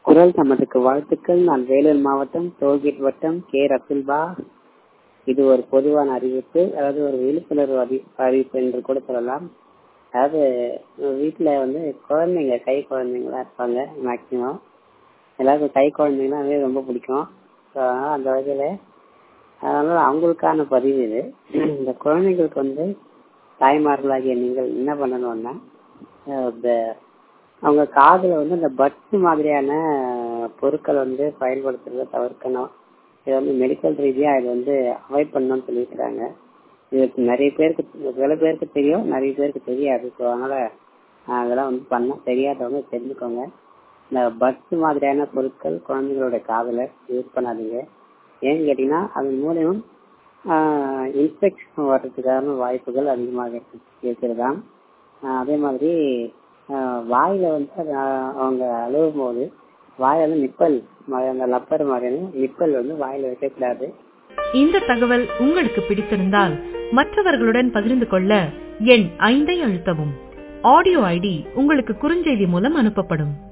குரல் சம்மத்துக்கு வாழ்த்துக்கள் நான் வேலூர் மாவட்டம் டோல்கேட் வட்டம் கே ரசுல்பா இது ஒரு பொதுவான அறிவிப்பு அதாவது ஒரு விழிப்புணர்வு அறி அறிவிப்பு என்று கூட சொல்லலாம் அதாவது வீட்டில் வந்து குழந்தைங்க கை குழந்தைங்களாம் இருப்பாங்க மேக்சிமம் எல்லாருக்கும் கை குழந்தைங்களாவே ரொம்ப பிடிக்கும் ஸோ அதனால் அந்த வகையில் அதனால் அவங்களுக்கான பதிவு இது இந்த குழந்தைங்களுக்கு வந்து தாய்மார்களாகிய நீங்கள் என்ன பண்ணணும்னா இந்த அவங்க காதில் வந்து இந்த பட்ஸ் மாதிரியான பொருட்கள் வந்து பயன்படுத்துறத தவிர்க்கணும் இது வந்து மெடிக்கல் ரீதியாக இது வந்து அவாய்ட் பண்ணணும்னு சொல்லியிருக்கிறாங்க இது நிறைய பேருக்கு சில பேருக்கு தெரியும் நிறைய பேருக்கு தெரியாது ஸோ அதனால அதெல்லாம் வந்து பண்ண தெரியாதவங்க தெரிஞ்சுக்கோங்க இந்த பட்ஸ் மாதிரியான பொருட்கள் குழந்தைங்களோட காதில் யூஸ் பண்ணாதீங்க ஏன்னு கேட்டீங்கன்னா அதன் மூலியம் இன்ஃபெக்ஷன் வர்றதுக்கான வாய்ப்புகள் அதிகமாக இருக்கிறதா அதே மாதிரி வாயில வந்து அவங்க அழுவும் போது வாயில வந்து நிப்பல் அந்த லப்பர் மாதிரியான நிப்பல் வந்து வாயில வைக்கக்கூடாது இந்த தகவல் உங்களுக்கு பிடித்திருந்தால் மற்றவர்களுடன் பகிர்ந்து கொள்ள எண் ஐந்தை அழுத்தவும் ஆடியோ ஐடி உங்களுக்கு குறுஞ்செய்தி மூலம் அனுப்பப்படும்